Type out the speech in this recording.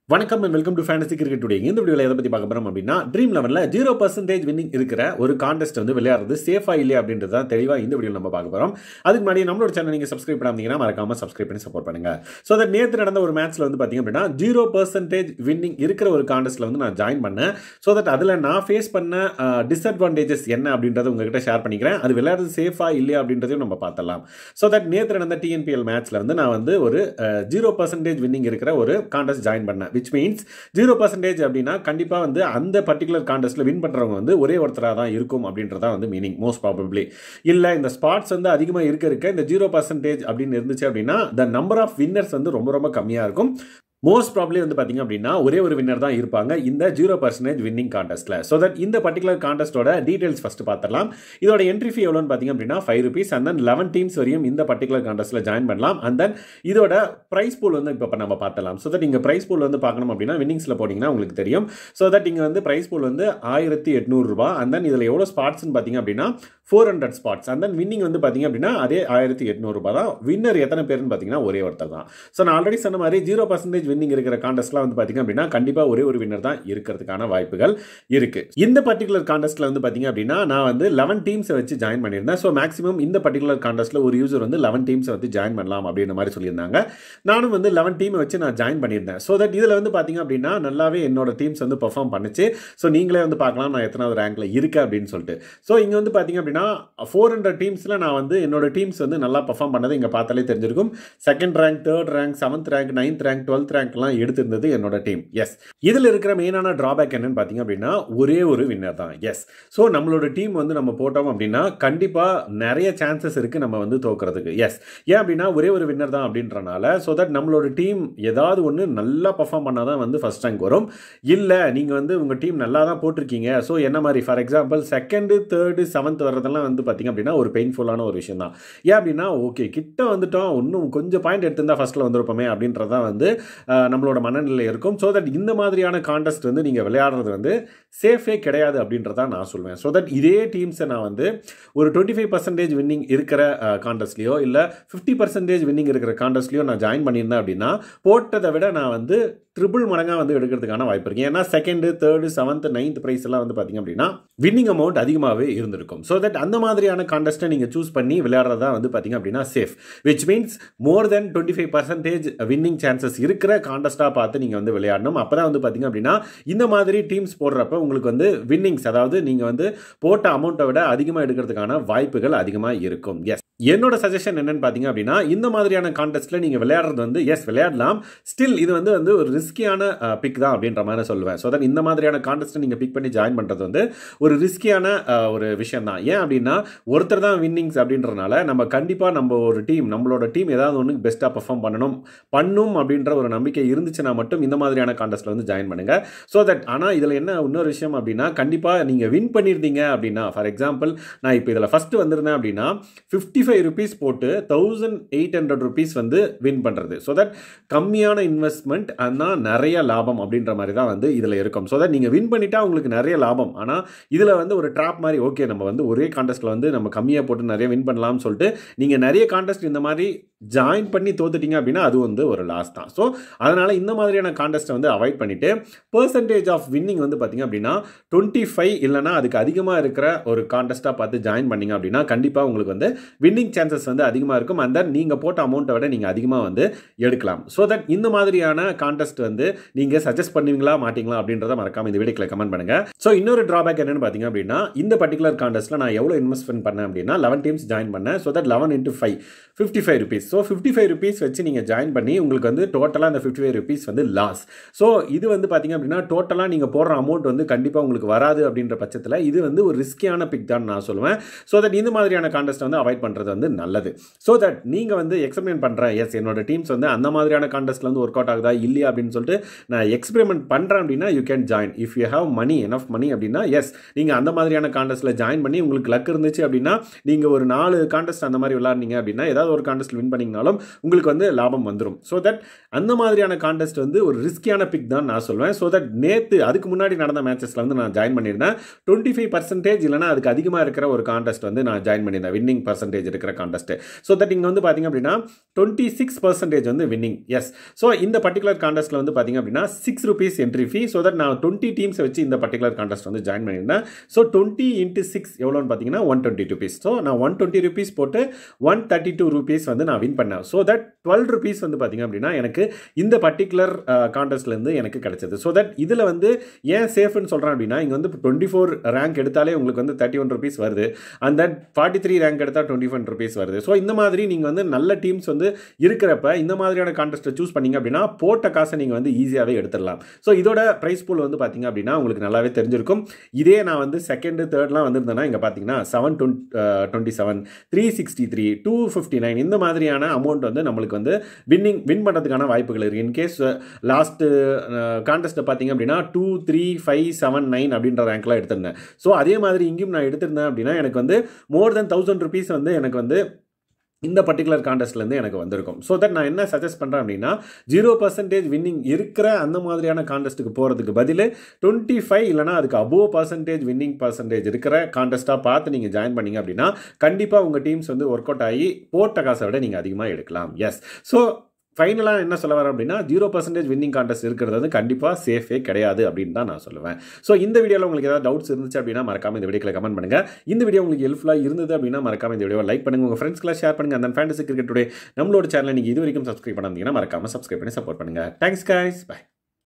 வணக்கம் and welcome to fantasy cricket today இந்த வீடியோவில் எதை பற்றி பார்க்க போகிறோம் அப்படின்னா ட்ரீம் லெவனில் ஜீரோ பர்சன்டேஜ் வின்னிங் இருக்கிற ஒரு கான்டெஸ்ட் வந்து விளையாடுறது சேஃபா இல்லையா அப்படின்றது தான் தெளிவாக இந்த வீடியோ நம்ம பார்க்க போகிறோம் அதுக்கு முன்னாடி நம்மளோட சேனல் நீங்கள் சப்ஸ்கிரைப் பண்ணாமீங்கன்னா மறக்காம சப்ஸ்கிரைப் பண்ணி சப்போர்ட் பண்ணுங்க ஸோ தட் நேற்று நடந்த ஒரு மேட்ச்சில் வந்து பார்த்தீங்க அப்படின்னா ஜீரோ பர்சன்டேஜ் வின்னிங் இருக்கிற ஒரு கான்டெஸ்ட்டில் வந்து நான் ஜாயின் பண்ணேன் ஸோ தட் அதில் நான் ஃபேஸ் பண்ண டிஸ்அட்வான்டேஜஸ் என்ன அப்படின்றத உங்ககிட்ட ஷேர் பண்ணிக்கிறேன் அது விளையாடுறது சேஃபா இல்லையா அப்படின்றதையும் நம்ம பார்த்தலாம் ஸோ தட் நேற்று நடந்த டிஎன்பிஎல் மேட்ச்சில் வந்து நான் வந்து ஒரு ஜீரோ பர்சன்டேஜ் வின்னிங் இருக்கிற ஒரு கான்டெஸ்ட் ஜாயின் பண்ணேன் விச் மீன்ஸ் ஜீரோ பர்சன்டேஜ் அப்படின்னா கண்டிப்பாக வந்து அந்த பர்டிகுலர் கான்டெஸ்ட்டில் வின் பண்ணுறவங்க வந்து ஒரே ஒருத்தராக தான் இருக்கும் அப்படின்றதான் வந்து மீனிங் மோஸ்ட் ப்ராபப்ளி இல்லை இந்த ஸ்பாட்ஸ் வந்து அதிகமாக இருக்க இருக்க இந்த ஜீரோ பர்சன்டேஜ் அப்படின்னு இருந்துச்சு அப்படின்னா த நம்பர் ஆஃப் வின்னர்ஸ் வந்து ரொம்ப ரொம்ப கம்மியாக இருக்கும் மோஸ்ட் ப்ராப்ளி வந்து பார்த்தீங்க அப்படின்னா ஒரே ஒரு வின்னர் தான் இருப்பாங்க இந்த ஜீரோ பர்சன்டேஜ் வின்னிங் கான்டெஸ்ட்டில் ஸோ தட் இந்த பர்டிகுலர் கான்டெஸ்ட்டோட டீடைல்ஸ் ஃபஸ்ட்டு பார்த்துலாம் இதோட என்ட்ரி ஃபீ எவ்வளோன்னு பார்த்தீங்க அப்படின்னா five rupees and then eleven teams வரையும் இந்த பர்டிகுலர் கான்டெஸ்ட்டில் ஜாயின் பண்ணலாம் அண்ட் தென் இதோட ப்ரைஸ் பூல் வந்து இப்போ நம்ம பார்த்தலாம் ஸோ தட் நீங்கள் ப்ரைஸ் பூல் வந்து பார்க்கணும் அப்படின்னா வின்னிங்ஸில் போனீங்கன்னா உங்களுக்கு தெரியும் ஸோ தட் இங்கே வந்து ப்ரைஸ் பூல் வந்து ஆயிரத்தி எட்நூறுரூபா அண்ட் தென் இதில் எவ்வளோ ஸ்பாட்ஸ்னு பார்த்தீங்க அப்படின்னா four hundred spots and then winning வந்து பார்த்தீங்க அப்படின்னா அதே ஆயிரத்தி எட்நூறுபா தான் வின்னர் எத்தனை பேர்னு பார்த்தீங்கன்னா ஒரே ஒருத்தர் தான் ஸோ நான் ஆல்ரெடி சொன்ன மாதிரி ஜீரோ பர்சன்டேஜ் வின்னிங் இருக்கிற கான்டெஸ்ட்லாம் வந்து பார்த்தீங்க அப்படின்னா கண்டிப்பாக ஒரே ஒரு வின்னர் தான் இருக்கிறதுக்கான வாய்ப்புகள் இருக்கு இந்த பர்டிகுலர் கான்டெஸ்ட்டில் வந்து பார்த்தீங்க அப்படின்னா நான் வந்து லெவன் டீம்ஸை வச்சு ஜாயின் பண்ணியிருந்தேன் ஸோ மேக்ஸிமம் இந்த பர்டிகுலர் கான்டெஸ்ட்டில் ஒரு யூசர் வந்து லெவன் டீம்ஸை வந்து ஜாயின் பண்ணலாம் அப்படின்ற மாதிரி சொல்லியிருந்தாங்க நானும் வந்து லெவன் டீமை வச்சு நான் ஜாயின் பண்ணியிருந்தேன் ஸோ தட் இதில் வந்து பார்த்தீங்க அப்படின்னா நல்லாவே என்னோட டீம்ஸ் வந்து பெர்ஃபார்ம் பண்ணுச்சு ஸோ நீங்களே வந்து பார்க்கலாம் நான் எத்தனாவது ரேங்க்ல இருக்கேன் அப்படின்னு சொல்லிட்டு ஸோ இங்கே வந்து பார்த்தீங்க அப்படின்னா ஃபோர் ஹண்ட்ரட் டீம்ஸில் நான் வந்து என்னோட டீம்ஸ் வந்து நல்லா பர்ஃபார்ம் பண்ணது இங்கே பார்த்தாலே தெரிஞ்சிருக்கும் second rank third rank seventh rank ninth rank twelfth ரேங்க்லாம் எடுத்திருந்தது என்னோட டீம் எஸ் இதில் இருக்கிற மெயினான ட்ராபேக் என்னன்னு பார்த்தீங்க அப்படின்னா ஒரே ஒரு வின்னர் தான் எஸ் ஸோ நம்மளோட டீம் வந்து நம்ம போட்டோம் அப்படின்னா கண்டிப்பாக நிறைய சான்சஸ் இருக்குது நம்ம வந்து தோக்குறதுக்கு எஸ் ஏன் அப்படின்னா ஒரே ஒரு வின்னர் தான் அப்படின்றனால ஸோ தட் நம்மளோட டீம் ஏதாவது ஒன்று நல்லா பர்ஃபார்ம் பண்ணால் தான் வந்து ஃபஸ்ட் ரேங்க் வரும் இல்லை நீங்கள் வந்து உங்கள் டீம் நல்லா தான் போட்டிருக்கீங்க ஸோ என்ன மாதிரி for example second third seventh வர்றதெல்லாம் வந்து பார்த்தீங்க அப்படின்னா ஒரு பெயின்ஃபுல்லான ஒரு விஷயம் தான் ஏன் அப்படின்னா ஓகே கிட்ட வந்துட்டோம் இன்னும் கொஞ்சம் பாயிண்ட் எடுத்திருந்தா ஃபஸ்ட்டில் வந்திருப்போமே அப்படின்றதான் வந்து நம்மளோட மனநிலை இருக்கும் ஸோ தட் இந்த மாதிரியான கான்டெஸ்ட் வந்து நீங்கள் விளையாடுறது வந்து சேஃபே கிடையாது அப்படின்றத நான் சொல்லுவேன் ஸோ தட் இதே டீம்ஸை நான் வந்து ஒரு டுவெண்ட்டி ஃபைவ் பர்சன்டேஜ் வின்னிங் இருக்கிற கான்டெஸ்ட்லையோ இல்லை ஃபிஃப்டி பர்சன்டேஜ் வின்னிங் இருக்கிற கான்டெஸ்ட்லையோ நான் ஜாயின் பண்ணியிருந்தேன் அப்படின்னா போட்டதை விட நான் வந்து ட்ரிபிள் மடங்காக வந்து எடுக்கிறதுக்கான வாய்ப்பு இருக்குது ஏன்னா second third seventh ninth prize எல்லாம் வந்து பார்த்தீங்க அப்படின்னா வின்னிங் அமௌண்ட் அதிகமாகவே இருந்திருக்கும் ஸோ தட் அந்த மாதிரியான கான்டெஸ்ட்டை நீங்கள் சூஸ் பண்ணி விளையாடுறதா வந்து பார்த்தீங்க அப்படின்னா safe which means more then twenty five percentage winning chances இருக்கிற கான்டெஸ்ட்டாக பார்த்து நீங்கள் வந்து விளையாடணும் அப்போ தான் வந்து பார்த்தீங்க அப்படின்னா இந்த மாதிரி டீம்ஸ் போடுறப்ப உங்களுக்கு வந்து வின்னிங்ஸ் அதாவது நீங்கள் வந்து போட்ட அமௌண்ட்டை விட அதிகமாக எடுக்கிறதுக்கான வாய்ப்புகள் அதிகமாக இருக்கும் எஸ் என்னோட சஜஷன் என்னன்னு பார்த்தீங்க அப்படின்னா இந்த மாதிரியான கான்டெஸ்ட்டில் நீங்கள் விளையாடுறது வந்து எஸ் விளையாடலாம் ஸ்டில் இது வந்து வந்து ஒரு ரிஸ்கியான பிக் தான் அப்படின்ற மாதிரி சொல்லுவேன் ஸோ தட் இந்த மாதிரியான கான்டெஸ்ட்டை நீங்கள் பிக் பண்ணி ஜாயின் பண்ணுறது வந்து ஒரு ரிஸ்கியான ஒரு விஷயம் தான் ஏன் அப்படின்னா ஒருத்தர் தான் வின்னிங்ஸ் அப்படின்றனால நம்ம கண்டிப்பாக நம்ம ஒரு டீம் நம்மளோட டீம் ஏதாவது ஒன்று பெஸ்ட்டாக பர்ஃபார்ம் பண்ணணும் பண்ணும் அப்படின்ற ஒரு நம்பிக்கை இருந்துச்சுன்னா மட்டும் இந்த மாதிரியான கான்டெஸ்ட்டில் வந்து ஜாயின் பண்ணுங்க ஸோ தட் ஆனால் இதில் என்ன இன்னொரு விஷயம் அப்படின்னா கண்டிப்பாக நீங்கள் வின் பண்ணியிருந்தீங்க அப்படின்னா ஃபார் எக்ஸாம்பிள் நான் இப்போ இதில் ஃபஸ்ட்டு வந்திருந்தேன் அப்படின்னா ஃபிஃப்டி ஃபைவ் ருபீஸ் போட்டு தௌசண்ட் எயிட் ஹண்ட்ரட் ருபீஸ் வந்து வின் பண்ணுறது ஸோ தட் கம்மியான இன்வெஸ்ட்மெண்ட் ஆனால் நிறைய லாபம் அப்படின்ற மாதிரி தான் வந்து இதில் இருக்கும் ஸோ தட் நீங்கள் வின் பண்ணிட்டா உங்களுக்கு நிறைய லாபம் ஆனால் இதில் வந்து ஒரு ட்ராப் மாதிரி ஓகே நம்ம வந்து ஒரே கான்டெஸ்ட்டில் வந்து நம்ம கம்மியாக போட்டு நிறைய வின் பண்ணலாம்னு சொல்லிட்டு நீங்கள் நிறைய கான்டெஸ்ட் இந்த மாதிரி ஜாயின் பண்ணி தோத்துட்டீங்க அப்படின்னா அது வந்து ஒரு லாஸ் தான் ஸோ அதனால் இந்த மாதிரியான கான்டெஸ்ட்டை வந்து அவாய்ட் பண்ணிவிட்டு பர்சன்டேஜ் ஆஃப் வின்னிங் வந்து பார்த்திங்க அப்படின்னா டுவெண்ட்டி ஃபைவ் இல்லைனா அதுக்கு அதிகமாக இருக்கிற ஒரு கான்டெஸ்ட்டாக பார்த்து ஜாயின் பண்ணிங்க அப்படின்னா கண்டிப்பாக உங்களுக்கு வந்து வின்னிங் சான்சஸ் வந்து அதிகமாக இருக்கும் அண்ட் தென் நீங்கள் போட்ட அமௌண்ட்டை விட நீங்கள் அதிகமாக வந்து எடுக்கலாம் ஸோ தட் இந்த மாதிரியான கான்டெஸ்ட் வந்து நீங்கள் சஜஸ்ட் பண்ணுவீங்களா மாட்டீங்களா அப்படின்றத மறக்காம இந்த வீடியோக்கில் கமெண்ட் பண்ணுங்கள் ஸோ இன்னொரு ட்ராபேக் என்னென்னு பார்த்தீங்க அப்படின்னா இந்த பர்டிகுலர் கான்டெஸ்ட்டில் நான் எவ்வளோ இன்வெஸ்ட்மெண்ட் பண்ணேன் அப்படின்னா லெவன் டீம்ஸ் ஜாயின் பண்ணேன் so that eleven into five fifty five rupees so fifty five rupees வச்சு நீங்கள் ஜாயின் பண்ணி உங்களுக்கு வந்து டோட்டலாக அந்த ஃபிஃப்டி ஃபைவ் ருபீஸ் வந்து லாஸ் ஸோ இது வந்து பார்த்தீங்க அப்படின்னா டோட்டலாக நீங்கள் போடுற அமௌண்ட் வந்து கண்டிப்பாக உங்களுக்கு வராது அப்படின்ற பட்சத்தில் இது வந்து ஒரு ரிஸ்கியான பிக் தான் நான் சொல்லுவேன் ஸோ தட் இந்த மாதிரியான கான்டெஸ்ட் வந்து அவாய்ட் பண்ணுறது வந்து நல்லது ஸோ தட் நீங்கள் வந்து எக்ஸ்பெரிமெண்ட் பண்ணுறேன் எஸ் என்னோட டீம்ஸ் வந்து அந்த மாதிரியான கான்டெஸ்ட்டில் வந்து ஒர்க் அவுட் ஆகுதா இல்லையா அப்படின்னு சொல்லிட்டு நான் எக்ஸ்பெரிமெண்ட் பண்ணுறேன் அப்படின்னா you can join if you have money enough money அப்படின்னா எஸ் நீங்கள் அந்த மாதிரியான கான்டெஸ்ட்டில் ஜாயின் பண்ணி உங்களுக்கு லக் இருந்துச்சு அப்படின்னா நீங்கள் ஒரு நாலு கான்டெஸ்ட் அந்த மாதிரி விளாட்னீங்க அப்படின்னா ஏதாவது ஒரு கான்டெஸ்ட் வின் பண்ணி பண்ணிங்கனாலும் உங்களுக்கு வந்து லாபம் வந்துடும் ஸோ தட் அந்த மாதிரியான கான்டெஸ்ட் வந்து ஒரு ரிஸ்கியான பிக் தான் நான் சொல்லுவேன் ஸோ தட் நேற்று அதுக்கு முன்னாடி நடந்த மேட்சஸில் வந்து நான் ஜாயின் பண்ணியிருந்தேன் டுவெண்ட்டி ஃபைவ் பர்சன்டேஜ் இல்லைனா அதுக்கு அதிகமாக இருக்கிற ஒரு கான்டெஸ்ட் வந்து நான் ஜாயின் பண்ணியிருந்தேன் வின்னிங் பர்சன்டேஜ் இருக்கிற கான்டெஸ்ட் ஸோ தட் இங்கே வந்து பார்த்தீங்க அப்படின்னா டுவெண்ட்டி சிக்ஸ் பர்சன்டேஜ் வந்து வின்னிங் எஸ் ஸோ இந்த பர்டிகுலர் கான்டெஸ்ட்டில் வந்து பார்த்தீங்க அப்படின்னா six rupees entry fee so that நான் டுவெண்ட்டி டீம்ஸை வச்சு இந்த பர்டிகுலர் கான்டெஸ்ட் வந்து ஜாயின் பண்ணியிருந்தேன் ஸோ டுவெண்ட்டி இன்ட்டு சிக்ஸ் எவ்வளோன்னு பார்த்தீங்கன்னா ஒன் டுவெண்ட்டி ருபீஸ் ஸோ நான் ஒன் டுவெண்ட்டி ருபீஸ் போட்டு ஒன் தேர்ட்டி டூ ருபீஸ் வந்து நான் வின் பண்ணேன் ஸோ தட் டுவெல் ருபீஸ் வந்து பார்த்தீங்க அப்படின்னா எனக்கு இந்த பர்டிகுலர் கான்டெஸ்ட்லேருந்து எனக்கு கிடைச்சது ஸோ தட் இதில் வந்து ஏன் சேஃப்னு சொல்கிறேன் அப்படின்னா இங்கே வந்து டுவெண்ட்டி ஃபோர் ரேங்க் எடுத்தாலே உங்களுக்கு வந்து தேர்ட்டி ஒன் ருபீஸ் வருது and that forty three rank எடுத்தால் டுவெண்ட்டி ஒன் ருபீஸ் வருது ஸோ இந்த மாதிரி நீங்கள் வந்து நல்ல டீம்ஸ் வந்து இருக்கிறப்ப இந்த மாதிரியான கான்டெஸ்ட்டை சூஸ் பண்ணீங்க அப்படின்னா போட்ட காசை நீங்கள் வந்து ஈஸியாகவே எடுத்துடலாம் ஸோ இதோட ப்ரைஸ் பூல் வந்து பார்த்தீங்க அப்படின்னா உங்களுக்கு நல்லாவே தெரிஞ்சிருக்கும் இதே நான் வந்து செகண்டு தேர்ட்லாம் வந்திருந்தேன்னா இங்கே பார்த்தீங்கன்னா seven twenty twenty seven three sixty three two fifty nine இந்த மாதிரியான அமௌண்ட் வந்து நம்மளுக்கு வந்து வின்னிங் வின் பண்ணுறதுக்கான வாய்ப்புகள் இருக்குது இன்கேஸ் லாஸ்ட்டு கான்டெஸ்ட்டை பார்த்தீங்க அப்படின்னா two three five seven nine அப்படின்ற ரேங்க்லாம் எடுத்திருந்தேன் ஸோ அதே மாதிரி இங்கேயும் நான் எடுத்திருந்தேன் அப்படின்னா எனக்கு வந்து மோர் தென் தௌசண்ட் ருபீஸ் வந்து எனக்கு வந்து இந்த பர்டிகுலர் கான்டெஸ்ட்லேருந்து எனக்கு வந்திருக்கும் ஸோ தட் நான் என்ன சஜஸ்ட் பண்ணுறேன் அப்படின்னா ஜீரோ பர்சன்டேஜ் வின்னிங் இருக்கிற அந்த மாதிரியான கான்டெஸ்ட்டுக்கு போகிறதுக்கு பதில் டுவெண்ட்டி ஃபைவ் இல்லைனா அதுக்கு அபோவ் பர்சன்டேஜ் வின்னிங் பர்சன்டேஜ் இருக்கிற கான்டெஸ்ட்டாக பார்த்து நீங்கள் ஜாயின் பண்ணீங்க அப்படின்னா கண்டிப்பாக உங்கள் டீம்ஸ் வந்து ஒர்க் அவுட் ஆகி போட்ட காசை விட நீங்கள் அதிகமாக எடுக்கலாம் எஸ் ஸோ ஃபைனலாக என்ன சொல்ல வரேன் அப்படின்னா ஜீரோ பர்சன்டேஜ் வின்னிங் கான்டெஸ்ட் இருக்கிறது வந்து கண்டிப்பாக சேஃபே கிடையாது அப்படின்னு தான் நான் சொல்லுவேன் ஸோ இந்த வீடியோவில் உங்களுக்கு ஏதாவது டவுட்ஸ் இருந்துச்சு அப்படின்னா மறக்காம இந்த வீடியோவில் கமெண்ட் பண்ணுங்கள் இந்த வீடியோ உங்களுக்கு ஹெல்ப்ஃபுல்லாக இருந்தது அப்படின்னா மறக்காம இந்த வீடியோ லைக் பண்ணுங்கள் உங்கள் ஃப்ரெண்ட்ஸ்க்குலாம் ஷேர் பண்ணுங்கள் அந்த ஃபேண்டசி கிரிக்கெட் டுடே நம்மளோட சேனலை நீங்கள் இது வரைக்கும் சப்ஸ்கிரைப் பண்ணாதீங்கன்னா மறக்காம சப்ஸ்கிரைப் பண்ணி சப்போர்ட் பண்ணுங்கள் தேங்க்ஸ் கைஸ் பை